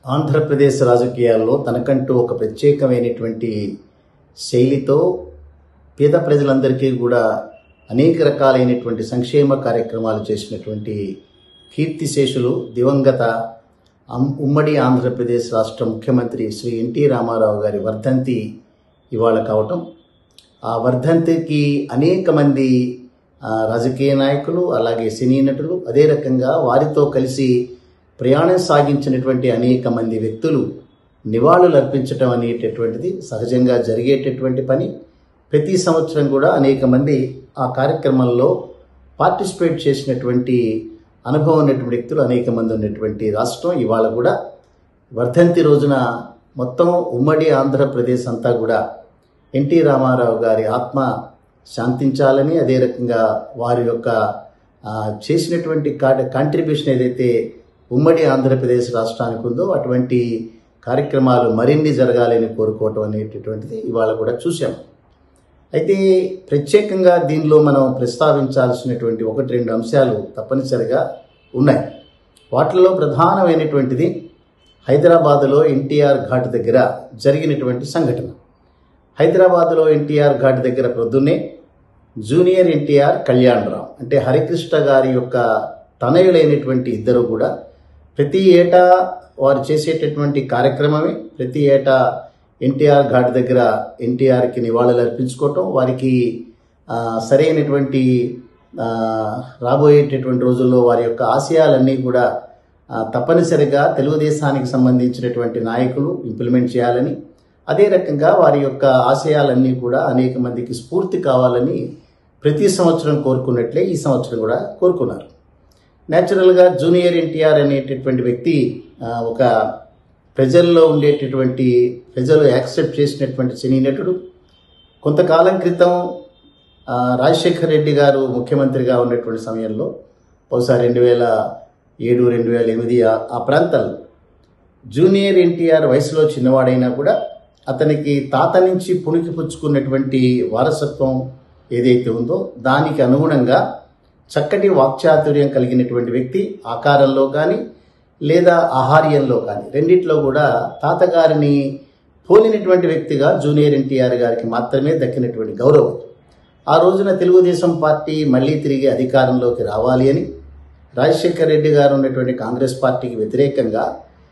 ఆంధ్రప్రదేశ్ రాజకీయాల్లో తనకంటూ ఒక ప్రత్యేకమైనటువంటి శైలితో పేద ప్రజలందరికీ కూడా అనేక రకాలైనటువంటి సంక్షేమ కార్యక్రమాలు చేసినటువంటి కీర్తిశేషులు దివంగత అం- ఉమ్మడి ఆంధ్రప్రదేశ్ రాష్ట్ర ముఖ్యమంత్రి శ్రీ ఎన్టీ రామారావు గారి వర్ధంతి ఇవాళ కావటం ఆ వర్ధంతికి అనేక మంది ఆ, రాజకీయ నాయకులు అలాగే సినీ నటులు అదే రకంగా వారితో కలిసి ప్రయాణం సాగించినటువంటి అనేక మంది వ్యక్తులు నివాళులు అర్పించడం అనేటటువంటిది సహజంగా జరిగేటటువంటి పని ప్రతి సంవత్సరం కూడా అనేక మంది ఆ కార్యక్రమంలో పార్టిసిపేట్ చేసినటువంటి అనుభవం ఉన్నటువంటి వ్యక్తులు అనేక మంది ఉన్నటువంటి రాష్ట్రం ఇవాళ కూడా వర్ధంతి రోజున మొత్తం ఉమ్మడి ఆంధ్రప్రదేశ్ అంతా కూడా ఎన్టీ రామారావు గారి ఆత్మ శాంతించాలని అదే రకంగా వారి యొక్క ఆ, చేసినటువంటి కాంట్రిబ్యూషన్ ఏదైతే ఉమ్మడి ఆంధ్రప్రదేశ్ రాష్ట్రానికి ఉందో అటువంటి కార్యక్రమాలు మరిన్ని జరగాలని కోరుకోవటం అనేటటువంటిది ఇవాళ కూడా చూసాం అయితే ప్రత్యేకంగా దీనిలో మనం ప్రస్తావించాల్సినటువంటి ఒకటి రెండు అంశాలు తప్పనిసరిగా ఉన్నాయి వాటిల్లో ప్రధానమైనటువంటిది హైదరాబాదులో ఎన్టీఆర్ ఘాట్ దగ్గర జరిగినటువంటి సంఘటన హైదరాబాదులో ఎన్టీఆర్ ఘాట్ దగ్గర ప్రొద్దున్నే జూనియర్ ఎన్టీఆర్ కళ్యాణరావు అంటే హరికృష్ణ గారి యొక్క తనయులైనటువంటి ఇద్దరు కూడా ప్రతి ఏటా వారు చేసేటటువంటి కార్యక్రమమే ప్రతి ఏటా ఎన్టీఆర్ ఘాట్ దగ్గర ఎన్టీఆర్కి నివాళులు అర్పించుకోవటం వారికి ఆ, సరైనటువంటి ఆ, రాబోయేటటువంటి రోజుల్లో వారి యొక్క ఆశయాలన్నీ కూడా ఆ, తప్పనిసరిగా తెలుగుదేశానికి సంబంధించినటువంటి నాయకులు ఇంప్లిమెంట్ చేయాలని అదే రకంగా వారి యొక్క ఆశయాలన్నీ కూడా అనేక మందికి స్ఫూర్తి కావాలని ప్రతి సంవత్సరం కోరుకున్నట్లే ఈ సంవత్సరం కూడా కోరుకున్నారు న్యాచురల్గా జూనియర్ ఎన్టీఆర్ అనేటటువంటి వ్యక్తి ఆ, ఒక ప్రజల్లో ఉండేటటువంటి ప్రజలు యాక్సెప్ట్ చేసినటువంటి సినీ నటుడు కొంతకాలం క్రితం ఆ, రాజశేఖర్ రెడ్డి గారు ముఖ్యమంత్రిగా ఉన్నటువంటి సమయంలో బహుశా రెండు వేల ఏడు రెండు వేల ఎనిమిది ఆ- ఆ ప్రాంతాల్లో జూనియర్ ఎన్టీఆర్ వయసులో చిన్నవాడైనా కూడా అతనికి తాత నుంచి పుణికి పుచ్చుకున్నటువంటి వారసత్వం ఏదైతే ఉందో దానికి అనుగుణంగా చక్కటి వాక్చాతుర్యం కలిగినటువంటి వ్యక్తి ఆకారంలో కానీ లేదా ఆహార్యంలో కానీ రెండిట్లో కూడా తాతగారిని పోలినటువంటి వ్యక్తిగా జూనియర్ ఎన్టీఆర్ గారికి మాత్రమే దక్కినటువంటి గౌరవం ఆ రోజున తెలుగుదేశం పార్టీ మళ్ళీ తిరిగి అధికారంలోకి రావాలి అని రాజశేఖర్ రెడ్డి గారు ఉన్నటువంటి కాంగ్రెస్ పార్టీకి వ్యతిరేకంగా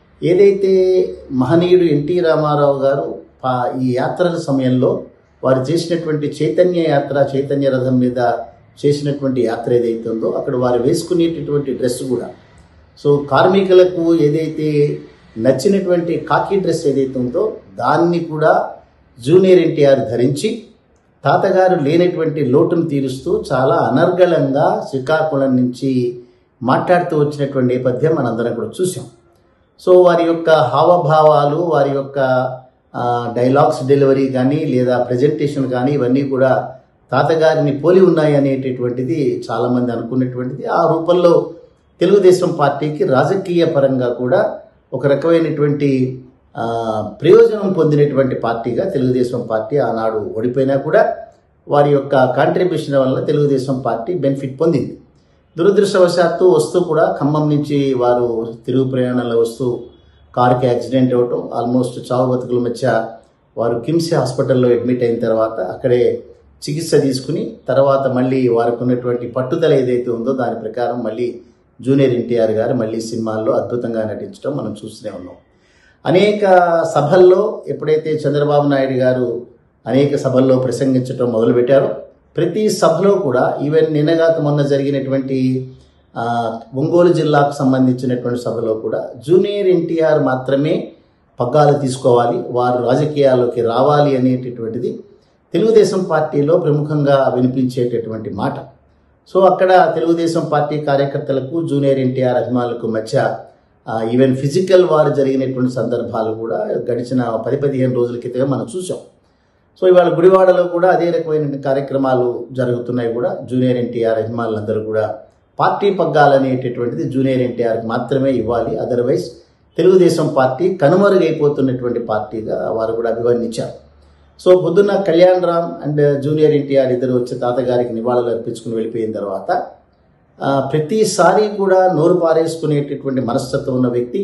ఏదైతే మహనీయుడు ఎన్టీ రామారావు గారు పా- ఈ యాత్రల సమయంలో వారు చేసినటువంటి చైతన్య యాత్ర చైతన్య రథం మీద చేసినటువంటి యాత్ర ఏదైతే ఉందో అక్కడ వారు వేసుకునేటటువంటి డ్రెస్ కూడా సో కార్మికులకు ఏదైతే నచ్చినటువంటి కాకి డ్రెస్ ఏదైతే ఉందో దాన్ని కూడా జూనియర్ ఎన్టీఆర్ ధరించి తాతగారు లేనటువంటి లోటును తీరుస్తూ చాలా అనర్గళంగా శ్రీకాకుళం నుంచి మాట్లాడుతూ వచ్చినటువంటి నేపథ్యం మనందరం కూడా చూసాం సో వారి యొక్క హావభావాలు వారి యొక్క ఆ, డైలాగ్స్ డెలివరీ కానీ లేదా ప్రజెంటేషన్ కానీ ఇవన్నీ కూడా తాతగారిని పోలి ఉన్నాయి అనేటటువంటిది చాలామంది అనుకున్నటువంటిది ఆ రూపంలో తెలుగుదేశం పార్టీకి రాజకీయ పరంగా కూడా ఒక రకమైనటువంటి ఆ, ప్రయోజనం పొందినటువంటి పార్టీగా తెలుగుదేశం పార్టీ ఆనాడు ఓడిపోయినా కూడా వారి యొక్క కాంట్రిబ్యూషన్ వల్ల తెలుగుదేశం పార్టీ బెనిఫిట్ పొందింది దురదృష్టవశాత్తు వస్తూ కూడా ఖమ్మం నుంచి వారు తిరుగు ప్రయాణంలో వస్తూ కారుకి యాక్సిడెంట్ అవ్వటం ఆల్మోస్ట్ చావు బతుకుల మధ్య వారు కిమ్స్ హాస్పిటల్లో అడ్మిట్ అయిన తర్వాత అక్కడే చికిత్స తీసుకుని తర్వాత మళ్ళీ వారికి ఉన్నటువంటి పట్టుదల ఏదైతే ఉందో దాని ప్రకారం మళ్ళీ జూనియర్ ఎన్టీఆర్ గారు మళ్ళీ సినిమాల్లో అద్భుతంగా నటించడం మనం చూస్తూనే ఉన్నాం అనేక సభల్లో ఎప్పుడైతే చంద్రబాబు నాయుడు గారు అనేక సభల్లో ప్రసంగించడం మొదలుపెట్టారో ప్రతి సభలో కూడా ఈవెన్ నిన్నగాక మొన్న జరిగినటువంటి ఆ, ఒంగోలు జిల్లాకు సంబంధించినటువంటి సభలో కూడా జూనియర్ ఎన్టీఆర్ మాత్రమే పగ్గాలు తీసుకోవాలి వారు రాజకీయాల్లోకి రావాలి అనేటటువంటిది తెలుగుదేశం పార్టీలో ప్రముఖంగా వినిపించేటటువంటి మాట సో అక్కడ తెలుగుదేశం పార్టీ కార్యకర్తలకు జూనియర్ ఎన్టీఆర్ అభిమానులకు మధ్య ఆ, ఈవెన్ ఫిజికల్ వార్ జరిగినటువంటి సందర్భాలు కూడా గడిచిన పది పదిహేను రోజుల క్రితమే మనం చూసాం సో ఇవాళ గుడివాడలో కూడా అదే రకమైన కార్యక్రమాలు జరుగుతున్నాయి కూడా జూనియర్ ఎన్టీఆర్ అభిమానులందరూ కూడా పార్టీ పగ్గాలనేటటువంటిది జూనియర్ ఎన్టీఆర్కి మాత్రమే ఇవ్వాలి అదర్వైజ్ తెలుగుదేశం పార్టీ కనుమరుగైపోతున్నటువంటి పార్టీగా వారు కూడా అభివర్ణించారు సో పొద్దున్న కళ్యాణ్ రామ్ అండ్ జూనియర్ ఎన్టీఆర్ ఇద్దరు వచ్చి తాతగారికి నివాళులు అర్పించుకుని వెళ్ళిపోయిన తర్వాత ఆ, ప్రతిసారి కూడా నోరు పారేసుకునేటటువంటి మనస్తత్వం ఉన్న వ్యక్తి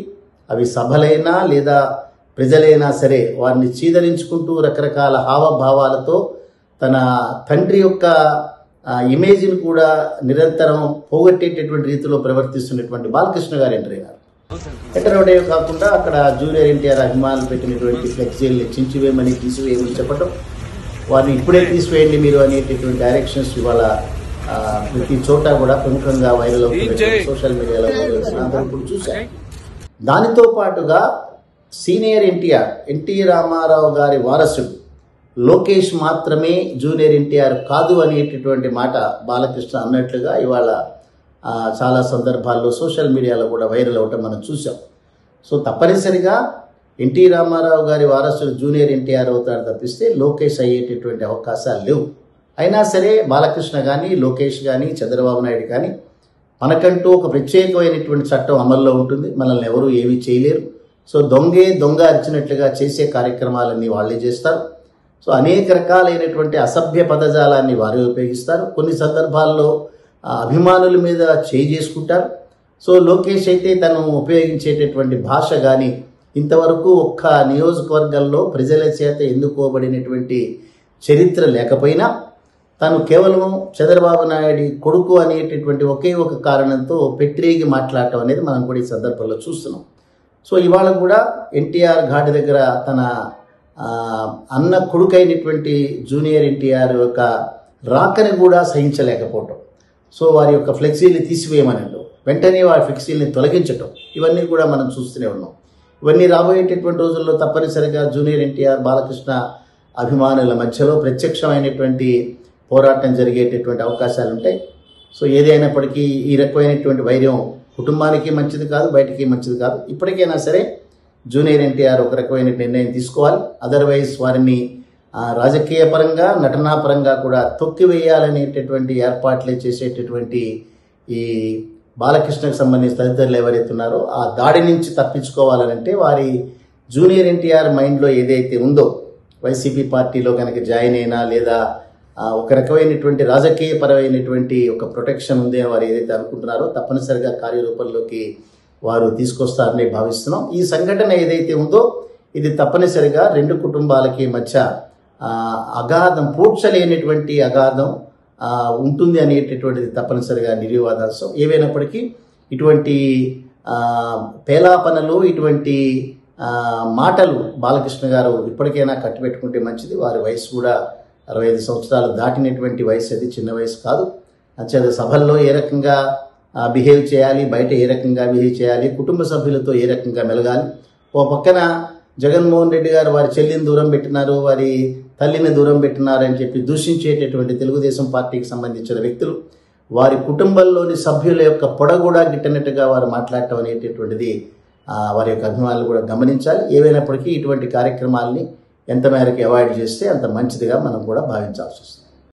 అవి సభలైనా లేదా ప్రజలైనా సరే వారిని చీదరించుకుంటూ రకరకాల హావభావాలతో తన తండ్రి యొక్క ఆ, ఇమేజ్ని కూడా నిరంతరం పోగొట్టేటటువంటి రీతిలో ప్రవర్తిస్తున్నటువంటి బాలకృష్ణ గారు ఎంటర్ అయినారు ఎంటర్ అవడే కాకుండా అక్కడ జూనియర్ ఎన్టీఆర్ అభిమానులు పెట్టినటువంటి ఫ్లెక్సీల్ని చించివేయమని తీసివేయమని చెప్పడం వారిని ఇప్పుడే తీసివేయండి మీరు అనేటటువంటి డైరెక్షన్స్ ఇవాళ ఆ, ప్రతి చోట కూడా ప్రముఖంగా వైరల్ అవుతుంది సోషల్ మీడియాలో వైరల్ అవుతుంది. అందరూ ఇప్పుడు చూశారు దానితో పాటుగా సీనియర్ ఎన్టీఆర్ ఎన్టీ రామారావు గారి వారసుడు లోకేష్ మాత్రమే జూనియర్ ఎన్టీఆర్ కాదు అనేటటువంటి మాట బాలకృష్ణ అన్నట్లుగా ఇవాళ ఆ, చాలా సందర్భాల్లో సోషల్ మీడియాలో కూడా వైరల్ అవటం మనం చూసాం సో తప్పనిసరిగా ఎన్టీ రామారావు గారి వారసుడు జూనియర్ ఎన్టీఆర్ అవుతాడు తప్పిస్తే లోకేష్ అయ్యేటటువంటి అవకాశాలు లేవు అయినా సరే బాలకృష్ణ కానీ లోకేష్ కానీ చంద్రబాబు నాయుడు కానీ మనకంటూ ఒక ప్రత్యేకమైనటువంటి చట్టం అమల్లో ఉంటుంది మనల్ని ఎవరూ ఏమీ చేయలేరు సో దొంగే దొంగ అరిచినట్లుగా చేసే కార్యక్రమాలన్నీ వాళ్ళే చేస్తారు సో అనేక రకాలైనటువంటి అసభ్య పదజాలాన్ని వారే ఉపయోగిస్తారు కొన్ని సందర్భాల్లో ఆ, అభిమానుల మీద చేయి చేసుకుంటారు సో లోకేష్ అయితే తను ఉపయోగించేటటువంటి భాష కానీ ఇంతవరకు ఒక్క నియోజకవర్గంలో ప్రజల చేత ఎన్నుకోబడినటువంటి చరిత్ర లేకపోయినా తను కేవలం చంద్రబాబు నాయుడు కొడుకు అనేటటువంటి ఒకే ఒక కారణంతో పెట్టిరేగి మాట్లాడటం అనేది మనం కూడా ఈ సందర్భంలో చూస్తున్నాం సో ఇవాళ కూడా ఎన్టీఆర్ ఘాటి దగ్గర తన ఆ, అన్న కొడుకైనటువంటి జూనియర్ ఎన్టీఆర్ యొక్క రాకని కూడా సహించలేకపోవటం సో వారి యొక్క ఫ్లెక్సీని తీసివేయమనడం వెంటనే వారి ఫ్లెక్సీని తొలగించటం ఇవన్నీ కూడా మనం చూస్తూనే ఉన్నాం ఇవన్నీ రాబోయేటటువంటి రోజుల్లో తప్పనిసరిగా జూనియర్ ఎన్టీఆర్ బాలకృష్ణ అభిమానుల మధ్యలో ప్రత్యక్షమైనటువంటి పోరాటం జరిగేటటువంటి అవకాశాలు ఉంటాయి సో ఏదైనప్పటికీ ఈ రకమైనటువంటి వైర్యం కుటుంబానికి మంచిది కాదు బయటికి మంచిది కాదు ఇప్పటికైనా సరే జూనియర్ ఎన్టీఆర్ ఒక రకమైన నిర్ణయం తీసుకోవాలి అదర్వైజ్ వారిని ఆ, రాజకీయ పరంగా నటనా పరంగా కూడా తొక్కివేయాలనేటటువంటి ఏర్పాట్లే చేసేటటువంటి ఈ బాలకృష్ణకు సంబంధించిన తదితరులు ఎవరైతే ఉన్నారో ఆ దాడి నుంచి తప్పించుకోవాలనంటే వారి జూనియర్ ఎన్టీఆర్ మైండ్లో ఏదైతే ఉందో వైసీపీ పార్టీలో కనుక జాయిన్ అయినా లేదా ఆ, ఒక రకమైనటువంటి రాజకీయ పరమైనటువంటి ఒక ప్రొటెక్షన్ ఉంది అని వారు ఏదైతే అనుకుంటున్నారో తప్పనిసరిగా కార్యరూపంలోకి వారు తీసుకొస్తారని భావిస్తున్నాం ఈ సంఘటన ఏదైతే ఉందో ఇది తప్పనిసరిగా రెండు కుటుంబాలకి మధ్య ఆ, అగాధం పూడ్చలేనటువంటి అగాధం ఆ, ఉంటుంది అనేటటువంటిది తప్పనిసరిగా నిర్వివాదాంశం ఏవైనప్పటికీ ఇటువంటి ఆ, పేలాపనలు ఇటువంటి ఆ, మాటలు బాలకృష్ణ గారు ఇప్పటికైనా కట్టిపెట్టుకుంటే మంచిది వారి వయసు కూడా అరవై ఐదు సంవత్సరాలు దాటినటువంటి వయసు అది చిన్న వయసు కాదు అంచేత సభల్లో ఏ రకంగా బిహేవ్ చేయాలి బయట ఏ రకంగా బిహేవ్ చేయాలి కుటుంబ సభ్యులతో ఏ రకంగా మెలగాలి ఓ పక్కన జగన్మోహన్ రెడ్డి గారు వారి చెల్లిని దూరం పెట్టినారు వారి తల్లిని దూరం పెట్టినారు అని చెప్పి దూషించేటటువంటి తెలుగుదేశం పార్టీకి సంబంధించిన వ్యక్తులు వారి కుటుంబంలోని సభ్యుల యొక్క పొడ కూడా గిట్టనట్టుగా వారు మాట్లాడటం అనేటటువంటిది ఆ, వారి యొక్క అభిమానులు కూడా గమనించాలి ఏవైనప్పటికీ ఇటువంటి కార్యక్రమాల్ని ఎంత మేరకు అవాయిడ్ చేస్తే అంత మంచిదిగా మనం కూడా భావించాల్సి వస్తుంది